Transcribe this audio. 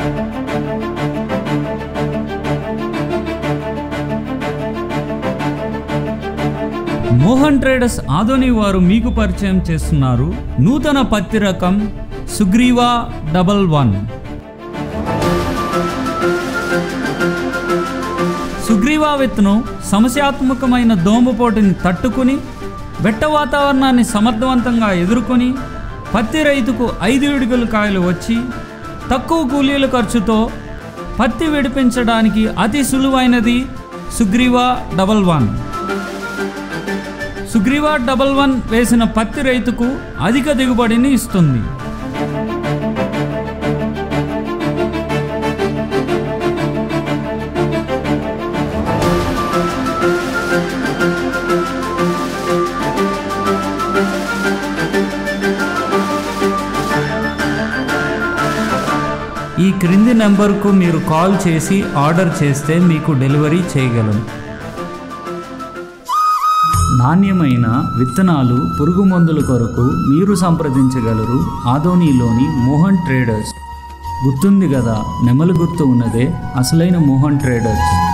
Mohan traders Adoni వారు మీకు పరిచయం చేస్తున్నారు నూతన పత్తి రకం సుగ్రీవా డబల్ వన్ సుగ్రీవా విత్తనం సమస్యాత్మకమైన దోమపోటుని తట్టుకుని వెట్ట వాతావరణాన్ని సమర్థవంతంగా ఎదుర్కొని పత్తి రైతుకు ఐదు విడుగుల కాయలు వచ్చి తక్కువ కూలీల ఖర్చుతో పత్తి విడిపించడానికి అతి సులువైనది Sugriva double one Sugriva double one వేసిన పత్తి రైతుకు అధిక దిగుబడిని ఇస్తుంది ఈ క్రింది నెంబర్కు మీరు కాల్ చేసి ఆర్డర్ చేస్తే మీకు డెలివరీ చేయగలం నాణ్యమైన విత్తనాలు పురుగు మందుల కొరకు మీరు సంప్రదించగలరు ఆదోనిలోని మోహన్ ట్రేడర్స్ గుర్తుంది కదా నెమలి గుర్తు ఉన్నదే అసలైన మోహన్ ట్రేడర్స్